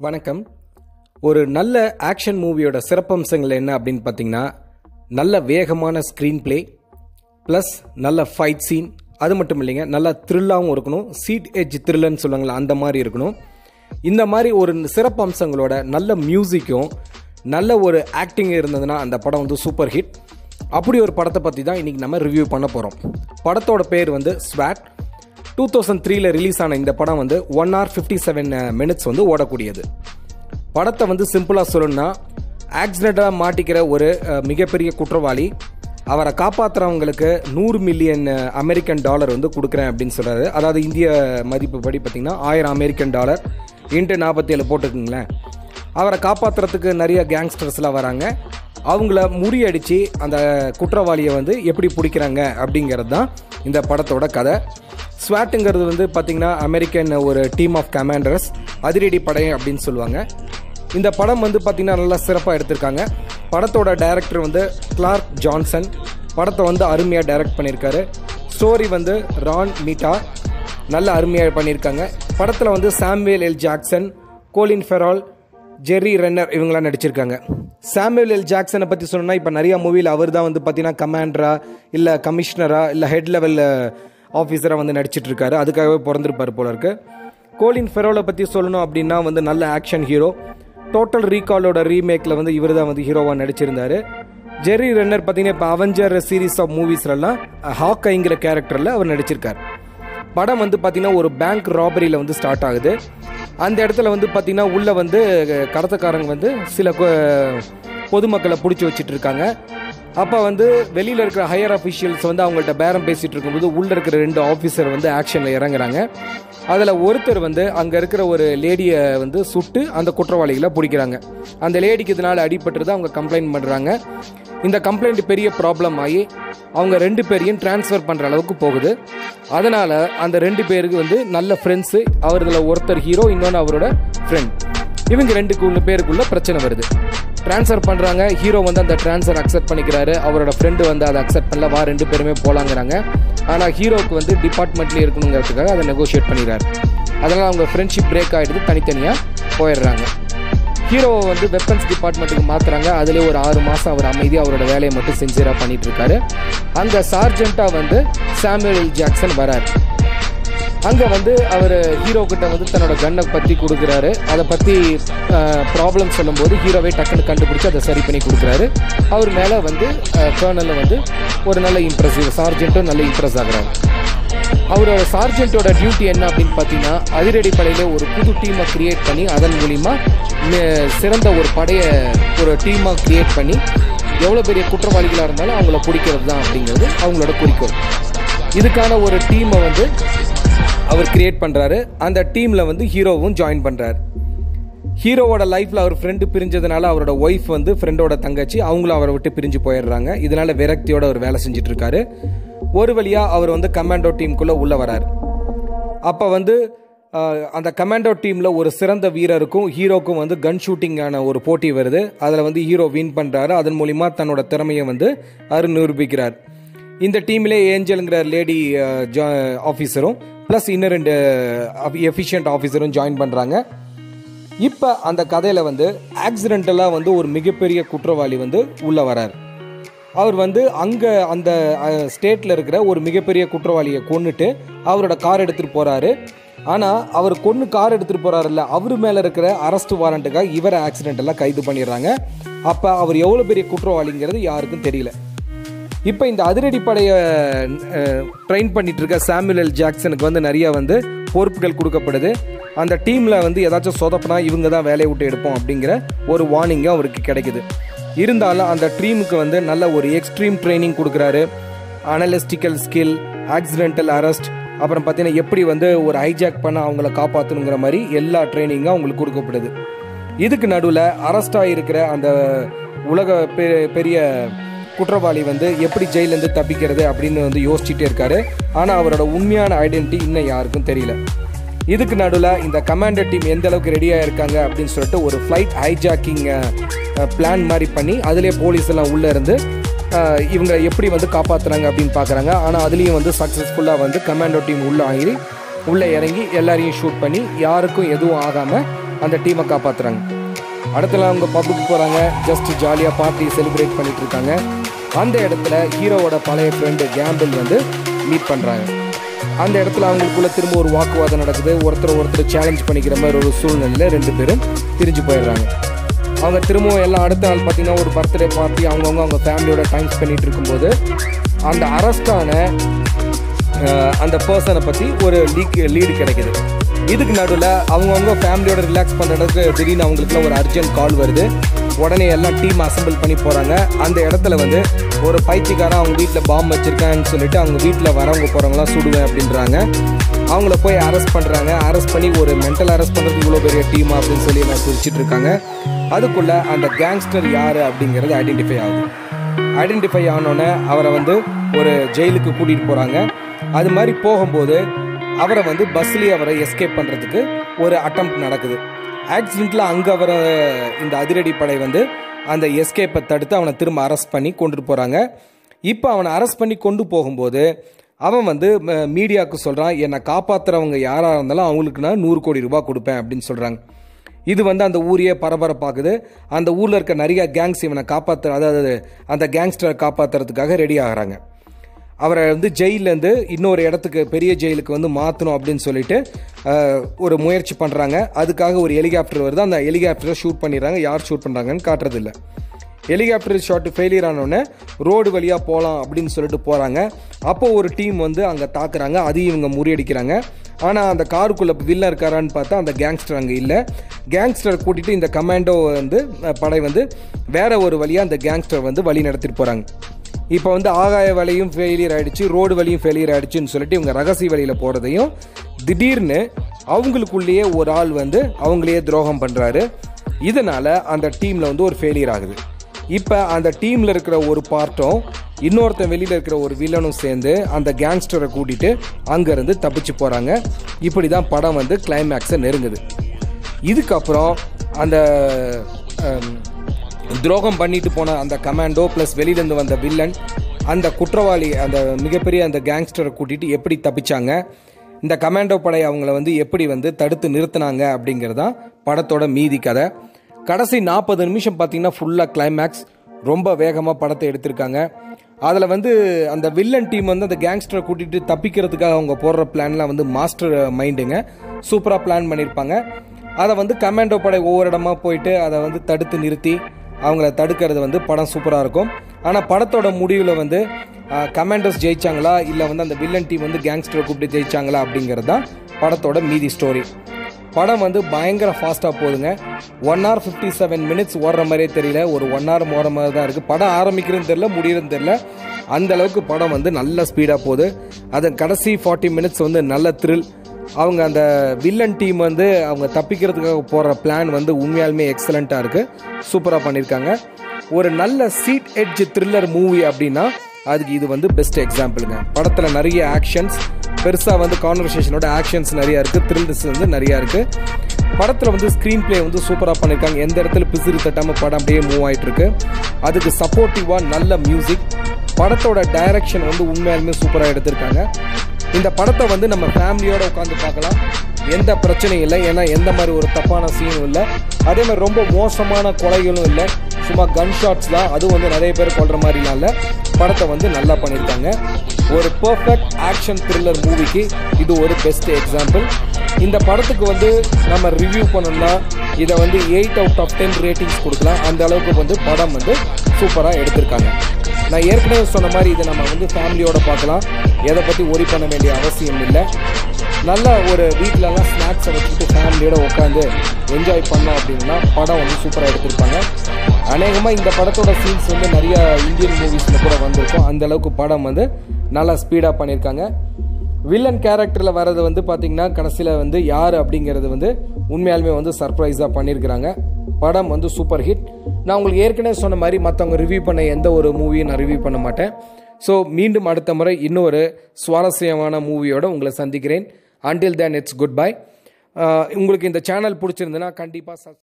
வணக்கம் ஒரு நல்ல ஆக்ஷன் மூவியோட சிறப்பம்சங்கள் என்ன அப்படின்னு பார்த்தீங்கன்னா நல்ல வேகமான ஸ்க்ரீன் ப்ளே ப்ளஸ் நல்ல ஃபைட் சீன் அது மட்டும் இல்லைங்க நல்லா த்ரில்லாகவும் இருக்கணும் சீட் எட்ஜ் த்ரில்லுன்னு சொல்லுவாங்களா அந்த மாதிரி இருக்கணும் இந்த மாதிரி ஒரு சிறப்பம்சங்களோட நல்ல மியூசிக்கும் நல்ல ஒரு ஆக்டிங் இருந்ததுன்னா அந்த படம் வந்து சூப்பர் ஹிட் அப்படி ஒரு படத்தை பற்றி தான் இன்றைக்கி நம்ம ரிவ்யூ பண்ண போகிறோம் படத்தோட பேர் வந்து ஸ்வாட் டூ தௌசண்ட் த்ரீல ரிலீஸ் ஆன இந்த படம் வந்து one hour fifty seven minutes வந்து ஓடக்கூடியது படத்தை வந்து சிம்பிளாக சொல்லணும்னா ஆக்சிடெண்ட்டாக மாட்டிக்கிற ஒரு அஹ், மிகப்பெரிய குற்றவாளி அவரை காப்பாற்றுறவங்களுக்கு நூறு மில்லியன் அமெரிக்கன் டாலர் வந்து கொடுக்குறேன் அப்படின்னு சொல்கிறாரு அதாவது இந்திய மதிப்பு படி பார்த்திங்கன்னா ஆயிரம் அமெரிக்கன் டாலர் இன்ட்டு நாற்பத்தேழு போட்டுக்குங்களேன் அவரை காப்பாற்றுறதுக்கு நிறைய கேங்ஸ்டர்ஸ்லாம் வராங்க அவங்கள முறியடித்து அந்த குற்றவாளியை வந்து எப்படி பிடிக்கிறாங்க அப்படிங்கிறது தான் இந்த படத்தோட கதை ஸ்வாட்டுங்கிறது வந்து பார்த்திங்கன்னா அமெரிக்கன் ஒரு டீம் ஆஃப் கமாண்டர்ஸ் அதிரடி படை அப்படின்னு சொல்லுவாங்க இந்த படம் வந்து பார்த்திங்கன்னா நல்லா சிறப்பாக எடுத்திருக்காங்க படத்தோட டைரக்டர் வந்து கிளார்க் ஜான்சன் படத்தை வந்து அருமையாக டைரக்ட் பண்ணியிருக்காரு ஸ்டோரி வந்து ரான் மீட்டா நல்ல அருமையாக பண்ணியிருக்காங்க படத்தில் வந்து Samuel L Jackson Colin Farrell Jerry Renner இவங்களாம் நடிச்சிருக்காங்க சாமுவேல் எல் ஜாக்சனை பற்றி சொல்லணும்னா இப்போ நிறைய மூவியில் அவர் தான் வந்து பார்த்தீங்கன்னா கமாண்டரா இல்லை கமிஷனரா இல்லை ஹெட் லெவல் ஆஃபீஸராக வந்து நடிச்சிட்டு இருக்காரு அதுக்காகவே பிறந்திருப்பார் போல இருக்கு கோலின் ஃபெரோலை பற்றி சொல்லணும் அப்படின்னா வந்து நல்ல ஆக்ஷன் ஹீரோ டோட்டல் ரீகாலோட ரீமேக்கில் வந்து இவர் தான் வந்து ஹீரோவாக நடிச்சிருந்தாரு ஜெர்ரி ரென்னர் பார்த்தீங்கன்னா இப்போ அவெஞ்சர் சீரீஸ் ஆஃப் மூவிஸ்லாம் ஹாக்கைங்கிற கேரக்டரில் அவர் நடிச்சிருக்கார் படம் வந்து பார்த்தீங்கன்னா ஒரு பேங்க் ராபரியில் வந்து ஸ்டார்ட் ஆகுது அந்த இடத்துல வந்து பார்த்தீங்கன்னா உள்ளே வந்து கடத்தக்காரங்க வந்து சில கொ- பொதுமக்களை பிடிச்சி வச்சுட்டு இருக்காங்க அப்போ வந்து வெளியில் இருக்கிற ஹையர் அஃபிஷியல்ஸ் வந்து அவங்கள்ட்ட பேரம் பேசிகிட்டு இருக்கும்போது உள்ளே இருக்கிற ரெண்டு ஆஃபீஸர் வந்து ஆக்ஷனில் இறங்குறாங்க அதில் ஒருத்தர் வந்து அங்கே இருக்கிற ஒரு லேடியை வந்து சுட்டு அந்த குற்றவாளிகளை பிடிக்கிறாங்க அந்த லேடிக்கு இதனால் அடிபட்டுறது அவங்க கம்ப்ளைண்ட் பண்ணுறாங்க இந்த கம்ப்ளைண்ட் பெரிய ப்ராப்ளம் ஆகி அவங்க ரெண்டு பேரையும் ட்ரான்ஸ்ஃபர் பண்ணுற அளவுக்கு போகுது அதனால் அந்த ரெண்டு பேருக்கு வந்து நல்ல ஃப்ரெண்ட்ஸு அவர்களில் ஒருத்தர் ஹீரோ இன்னொன்று அவரோட ஃப்ரெண்ட் இவங்க ரெண்டுக்குள்ள பேருக்குள்ள பிரச்சனை வருது ட்ரான்ஸ்ஃபர் பண்ணுறாங்க ஹீரோ வந்து அந்த ட்ரான்ஸ்ஃபர் அக்செப்ட் பண்ணிக்கிறாரு அவரோட ஃப்ரெண்டு வந்து அதை அக்செப்ட் பண்ணல வா ரெண்டு பேருமே போலாங்கிறாங்க ஆனால் ஹீரோவுக்கு வந்து டிபார்ட்மெண்ட்லேயே இருக்கணுங்கிறதுக்காக அதை நெகோஷியேட் பண்ணிடுறாரு அதனால் அவங்க ஃப்ரெண்ட்ஷிப் பிரேக் ஆகிடுது தனித்தனியாக போயிடுறாங்க ஹீரோவை வந்து வெப்பன்ஸ் டிபார்ட்மெண்ட்டுக்கு மாத்துறாங்க அதுலேயே ஒரு ஆறு மாதம் அவர் அமைதியாக அவரோட வேலையை மட்டும் சின்சியராக பண்ணிட்டு இருக்காரு அங்கே சார்ஜென்ட்டாக வந்து சாமுவேல் எல் ஜாக்சன் வராரு அங்கே வந்து அவர் ஹீரோ கிட்ட வந்து தன்னோட கன்னை பற்றி கொடுக்குறாரு அதை பற்றி ப்ராப்ளம் சொல்லும்போது ஹீரோவே டக்குன்னு கண்டுபிடிச்சி அதை சரி பண்ணி கொடுக்குறாரு அவர் மேலே வந்து கேர்னலில் வந்து ஒரு நல்ல இம்ப்ரெசிவ் சார்ஜென்ட்டும் நல்ல இம்ப்ரெஸ் ஆகுறாரு அவரோட சார்ஜென்ட்டோட டியூட்டி என்ன அப்படின்னு பார்த்தீங்கன்னா அதிரடி படையில ஒரு புது டீமை கிரியேட் பண்ணி அதன் மூலிமா மி- சிறந்த ஒரு படையை ஒரு டீமாக கிரியேட் பண்ணி எவ்வளோ பெரிய குற்றவாளிகளாக இருந்தாலும் அவங்கள பிடிக்கிறது தான் அப்படிங்கிறது அவங்களோட குறிக்கோள் இதுக்கான ஒரு டீமை வந்து அவர் கிரியேட் பண்ணுறாரு அந்த டீமில் வந்து ஹீரோவும் ஜாயின் பண்ணுறாரு ஹீரோவோட லைஃப்பில் அவர் ஃப்ரெண்டு பிரிஞ்சதுனால அவரோட ஒய்ஃப் வந்து ஃப்ரெண்டோட தங்கச்சி அவங்களும் அவரை விட்டு பிரிஞ்சு போயிடுறாங்க இதனால விரக்தியோட அவர் வேலை செஞ்சுட்டு இருக்காரு ஒரு வழியாக அவர் வந்து கமாண்டோ டீமுக்குள்ளே உள்ளே வராரு அப்போ வந்து ஆஹ், அந்த கமாண்டோ டீமில் ஒரு சிறந்த வீரருக்கும் ஹீரோக்கும் வந்து கன் ஷூட்டிங்கான ஒரு போட்டி வருது அதில் வந்து ஹீரோ வின் பண்ணுறாரு அதன் மூலிமா தன்னோட திறமையை வந்து அவர் நிரூபிக்கிறார் இந்த டீம்லே ஏஞ்சலுங்கிற லேடி ஆஃபீஸரும் ப்ளஸ் இன்னும் ரெண்டு எஃபிஷியன்ட் ஆஃபீஸரும் ஜாயின் பண்ணுறாங்க இப்போ அந்த கதையில் வந்து ஆக்சிடென்டலாக வந்து ஒரு மிகப்பெரிய குற்றவாளி வந்து உள்ளே வரார் அவர் வந்து அங்கே அந்த ஸ்டேட்டில் இருக்கிற ஒரு மிகப்பெரிய குற்றவாளியை கொன்னுட்டு அவரோட கார் எடுத்துகிட்டு போகிறாரு ஆனால் அவர் கொன்று கார் எடுத்துகிட்டு போகிறாருல்ல அவர் மேலே இருக்கிற அரெஸ்ட் வாரண்ட்டுக்காக இவரை ஆக்சிடென்டெல்லாம் கைது பண்ணிடுறாங்க அப்போ அவர் எவ்வளோ பெரிய குற்றவாளிங்கிறது யாருக்கும் தெரியல இப்போ இந்த அதிரடி படையை ட்ரெயின் பண்ணிட்டு இருக்க சாமுவேல் எல் ஜாக்சனுக்கு வந்து நிறைய வந்து பொறுப்புகள் கொடுக்கப்படுது அந்த டீமில் வந்து ஏதாச்சும் சொதப்பினா இவங்க தான் வேலையை விட்டு எடுப்போம் அப்படிங்கிற ஒரு வார்னிங்கு அவருக்கு கிடைக்குது இருந்தாலும் அந்த டீமுக்கு வந்து நல்ல ஒரு எக்ஸ்ட்ரீம் ட்ரைனிங் கொடுக்குறாரு அனலிஸ்டிக்கல் ஸ்கில் ஆக்சிடென்டல் அரெஸ்ட் அப்புறம் பார்த்தீங்கன்னா எப்படி வந்து ஒரு ஹைஜாக் பண்ண அவங்கள காப்பாற்றணுங்கிற மாதிரி எல்லா ட்ரைனிங்கும் அவங்களுக்கு கொடுக்கப்படுது இதுக்கு நடுவில் அரெஸ்டாக இருக்கிற அந்த உலக பெ- பெரிய குற்றவாளி வந்து எப்படி ஜெயிலேருந்து தப்பிக்கிறது அப்படின்னு வந்து யோசிச்சுட்டே இருக்காரு ஆனால் அவரோட உண்மையான ஐடென்டிட்டி இன்னும் யாருக்கும் தெரியல இதுக்கு நடுவில் இந்த கமாண்டர் டீம் எந்த அளவுக்கு ரெடியாக இருக்காங்க அப்படின்னு சொல்லிட்டு ஒரு ஃப்ளைட் ஹைஜாக்கிங் பிளான் மாதிரி பண்ணி அதிலே போலீஸ் எல்லாம் உள்ளே இருந்து அஹ், இவங்க எப்படி வந்து காப்பாற்றுறாங்க அப்படின்னு பார்க்குறாங்க ஆனால் அதுலேயும் வந்து சக்ஸஸ்ஃபுல்லாக வந்து கமாண்டோ டீம் உள்ளே ஆகி உள்ளே இறங்கி எல்லாரையும் ஷூட் பண்ணி யாருக்கும் எதுவும் ஆகாமல் அந்த டீமை காப்பாற்றுறாங்க அடுத்தல அவங்க பப்புக்கு போகிறாங்க ஜஸ்ட் ஜாலியாக பார்ட்டி செலிப்ரேட் பண்ணிட்டு இருக்காங்க அந்த இடத்துல ஹீரோவோட பழைய ஃப்ரெண்டு கேம்பிள் வந்து மீட் பண்ணுறாங்க அந்த இடத்துல அவங்களுக்குள்ள திரும்ப ஒரு வாக்குவாதம் நடக்குது ஒருத்தர் ஒருத்தர் சேலஞ்ச் பண்ணிக்கிற மாதிரி ஒரு சூழ்நிலையில் ரெண்டு பேரும் பிரிஞ்சு போயிடுறாங்க அவங்க திரும்பவும் எல்லாம் அடுத்த நாள் பார்த்தீங்கன்னா ஒரு பர்த்டே பார்ட்டி அவங்கவுங்க அவங்க ஃபேமிலியோட டைம் பண்ணிட்டு இருக்கும்போது அந்த அரஸ்டான அந்த பர்சனை பற்றி ஒரு லீக் லீடு கிடைக்குது இதுக்கு நடுவில் அவங்கவுங்க ஃபேமிலியோட ரிலாக்ஸ் பண்ணுறதுக்கு திடீர்னு அவங்களுக்குலாம் ஒரு அர்ஜென்ட் கால் வருது உடனே எல்லாம் டீம் அசம்பிள் பண்ணி போகிறாங்க அந்த இடத்துல வந்து ஒரு பைத்தியக்காரன் அவங்க வீட்டில் பாம்பு வச்சுருக்கான்னு சொல்லிட்டு அவங்க வீட்டில் வரவங்க போகிறவங்களாம் சுடுவேன் அப்படின்றாங்க அவங்கள போய் அரெஸ்ட் பண்ணுறாங்க அரெஸ்ட் பண்ணி ஒரு மென்டல் அரெஸ்ட் பண்ணுறது இவ்வளோ பெரிய டீமா அப்படின்னு சொல்லி நான் குறிச்சிட்டு இருக்காங்க அதுக்குள்ளே அந்த கேங்ஸ்டர் யார் அப்படிங்கிறது ஐடென்டிஃபை ஆகுது ஐடென்டிஃபை ஆனோடனே அவரை வந்து ஒரு ஜெயிலுக்கு கூட்டிகிட்டு போகிறாங்க அது மாதிரி போகும்போது அவரை வந்து பஸ்லேயே அவரை எஸ்கேப் பண்ணுறதுக்கு ஒரு அட்டம் நடக்குது ஆக்சிடெண்ட்டில் அங்கே அவரை இந்த அதிரடி படை வந்து அந்த எஸ்கேப்பை தடுத்து அவனை திரும்ப அரெஸ்ட் பண்ணி கொண்டுட்டு போகிறாங்க இப்போ அவனை அரெஸ்ட் பண்ணி கொண்டு போகும்போது அவன் வந்து மீடியாவுக்கு சொல்கிறான் என்னை காப்பாற்றுறவங்க யாராக இருந்தாலும் அவங்களுக்கு நான் நூறு கோடி ரூபாய் கொடுப்பேன் அப்படின்னு சொல்கிறாங்க இது வந்து அந்த ஊரையே பரபரப்பாக்குது அந்த ஊரில் இருக்க நிறைய கேங்ஸ் இவனை காப்பாற்ற அதாவது அந்த கேங்ஸ்டரை காப்பாற்றுறதுக்காக ரெடி ஆகிறாங்க அவரை வந்து ஜெயிலேருந்து இன்னொரு இடத்துக்கு பெரிய ஜெயிலுக்கு வந்து மாற்றணும் அப்படின்னு சொல்லிட்டு அஹ், ஒரு முயற்சி பண்ணுறாங்க அதுக்காக ஒரு ஹெலிகாப்டர் வருது அந்த ஹெலிகாப்டரை ஷூட் பண்ணிடுறாங்க யார் ஷூட் பண்ணுறாங்கன்னு காட்டுறதில்ல ஹெலிகாப்டர் ஷாட் ஃபெயிலியர் ஆனோடனே ரோடு வழியாக போகலாம் அப்படின்னு சொல்லிட்டு போகிறாங்க அப்போ ஒரு டீம் வந்து அங்கே தாக்குறாங்க அதையும் இவங்க முறியடிக்கிறாங்க ஆனால் அந்த காருக்குள்ளே வில்லன் இருக்காரான்னு பார்த்தா அந்த கேங்ஸ்டர் அங்கே இல்லை கேங்ஸ்டர் கூட்டிகிட்டு இந்த கமாண்டோ வந்து அஹ், படை வந்து வேற ஒரு வழியாக அந்த கேங்ஸ்டர் வந்து வழி நடத்திட்டு போகிறாங்க இப்போ வந்து ஆகாய வழியும் ஃபெயிலியர் ஆயிடுச்சு ரோடு வழியும் ஃபெயிலியர் ஆயிடுச்சுன்னு சொல்லிட்டு இவங்க ரகசிய வழியில் போகிறதையும் திடீர்னு அவங்களுக்குள்ளேயே ஒரு ஆள் வந்து அவங்களையே துரோகம் பண்ணுறாரு இதனால் அந்த டீமில் வந்து ஒரு ஃபெயிலியர் ஆகுது இப்போ அந்த டீமில் இருக்கிற ஒரு பார்ட்டும் இன்னொருத்தன் வெளியில் இருக்கிற ஒரு வில்லனும் சேர்ந்து அந்த கேங்ஸ்டரை கூட்டிட்டு அங்கேருந்து தப்பிச்சு போகிறாங்க இப்படி தான் படம் வந்து கிளைமேக்ஸை நெருங்குது இதுக்கப்புறம் அந்த அம், துரோகம் பண்ணிட்டு போன அந்த கமாண்டோ ப்ளஸ் வெளியிலேருந்து வந்த வில்லன் அந்த குற்றவாளி அந்த மிகப்பெரிய அந்த கேங்ஸ்டரை கூட்டிட்டு எப்படி தப்பிச்சாங்க இந்த கமாண்டோ படை அவங்கள வந்து எப்படி வந்து தடுத்து நிறுத்தினாங்க அப்படிங்கிறது தான் படத்தோட மீதி கதை கடைசி நாற்பது நிமிஷம் பார்த்தீங்கன்னா ஃபுல்லாக கிளைமேக்ஸ் ரொம்ப வேகமாக படத்தை எடுத்திருக்காங்க அதில் வந்து அந்த வில்லன் டீம் வந்து அந்த கேங்ஸ்டரை கூட்டிகிட்டு தப்பிக்கிறதுக்காக அவங்க போடுற பிளான்லாம் வந்து மாஸ்டர் மைண்டுங்க சூப்பராக பிளான் பண்ணியிருப்பாங்க அதை வந்து கமாண்டோ படை ஒவ்வொரு இடமா போயிட்டு அதை வந்து தடுத்து நிறுத்தி அவங்கள தடுக்கிறது வந்து படம் சூப்பராக இருக்கும் ஆனால் படத்தோட முடிவில் வந்து கமாண்டர்ஸ் ஜெயிச்சாங்களா இல்லை வந்து அந்த வில்லன் டீம் வந்து கேங்ஸ்டரை கூப்பிட்டு ஜெயிச்சாங்களா அப்படிங்கிறது தான் படத்தோட மீதி ஸ்டோரி படம் வந்து பயங்கர ஃபாஸ்ட்டாக போகுதுங்க one hour fifty seven minutes ஓடுற மாதிரியே தெரியல ஒரு ஒன் ஹவர் ஓடுற மாதிரி தான் இருக்குது படம் ஆரம்பிக்கிறதுன்னு தெரியல முடியறதுன்னு தெரியல அந்த அளவுக்கு படம் வந்து நல்ல ஸ்பீடாக போகுது அது கடைசி ஃபார்ட்டி மினிட்ஸ் வந்து நல்ல த்ரில் அவங்க அந்த வில்லன் டீம் வந்து அவங்க தப்பிக்கிறதுக்காக போகிற பிளான் வந்து உண்மையாலுமே எக்ஸலண்ட்டாக இருக்குது சூப்பராக பண்ணியிருக்காங்க ஒரு நல்ல சீட் எட்ஜ் த்ரில்லர் மூவி அப்படின்னா அதுக்கு இது வந்து பெஸ்ட் எக்ஸாம்பிளுங்க படத்தில் நிறைய ஆக்ஷன்ஸ் பெருசாக வந்து கான்வர்சேஷனோட ஆக்ஷன்ஸ் நிறையா இருக்குது த்ரில்ஸ் வந்து நிறையா இருக்குது படத்தில் வந்து ஸ்க்ரீன் ப்ளே வந்து சூப்பராக பண்ணியிருக்காங்க எந்த இடத்துல பிசிறு தட்டாமல் படம் அப்படியே மூவ் ஆயிட்டு இருக்கு அதுக்கு சப்போர்ட்டிவாக நல்ல மியூசிக் படத்தோட டைரக்ஷன் வந்து உண்மையாலுமே சூப்பராக எடுத்திருக்காங்க இந்த படத்தை வந்து நம்ம ஃபேமிலியோட உட்காந்து பார்க்கலாம் எந்த பிரச்சனையும் இல்லை ஏன்னா எந்த மாதிரி ஒரு தப்பான சீனும் இல்லை அதே மாதிரி ரொம்ப மோசமான கொலைகளும் இல்லை சும்மா கன் ஷாட்ஸ் தான் அதுவும் வந்து நிறைய பேர் கொள்ற மாதிரிலாம் இல்லை படத்தை வந்து நல்லா பண்ணியிருக்காங்க ஒரு பர்ஃபெக்ட் ஆக்ஷன் த்ரில்லர் மூவிக்கு இது ஒரு பெஸ்ட் எக்ஸாம்பிள் இந்த படத்துக்கு வந்து நம்ம ரிவ்யூ பண்ணோம்னா இதை வந்து eight out of ten ratings கொடுக்கலாம் அந்த அளவுக்கு வந்து படம் வந்து சூப்பராக எடுத்திருக்காங்க நான் ஏற்கனவே சொன்ன மாதிரி இதை நம்ம வந்து ஃபேமிலியோட பார்க்கலாம் எதை பற்றி ஒரி பண்ண வேண்டிய அவசியம் இல்லை நல்ல ஒரு வீட்டிலலாம் ஸ்நாக்ஸை வச்சுட்டு ஃபேமிலியோட உட்காந்து என்ஜாய் பண்ணோம் அப்படின்னா படம் வந்து சூப்பராக எடுத்திருப்பாங்க அநேகமாக இந்த படத்தோட சீன்ஸ் வந்து நிறைய இந்தியன் மூவிஸில் கூட வந்திருக்கும் அந்த அளவுக்கு படம் வந்து நல்லா ஸ்பீடாக பண்ணியிருக்காங்க வில்லன் கேரக்டரில் வர்றது வந்து பார்த்தீங்கன்னா கடைசியில் வந்து யார் அப்படிங்கிறது வந்து உண்மையாலுமே வந்து சர்ப்ரைஸாக பண்ணியிருக்கிறாங்க படம் வந்து சூப்பர் ஹிட் நான் உங்களுக்கு ஏற்கனவே சொன்ன மாதிரி மற்றவங்க ரிவ்யூ பண்ண எந்த ஒரு மூவியும் நான் ரிவ்யூ பண்ண மாட்டேன் ஸோ மீண்டும் அடுத்த முறை இன்னொரு சுவாரஸ்யமான மூவியோட உங்களை சந்திக்கிறேன் until then it's good bye உங்களுக்கு இந்த சேனல் பிடிச்சிருந்துன்னா கண்டிப்பாக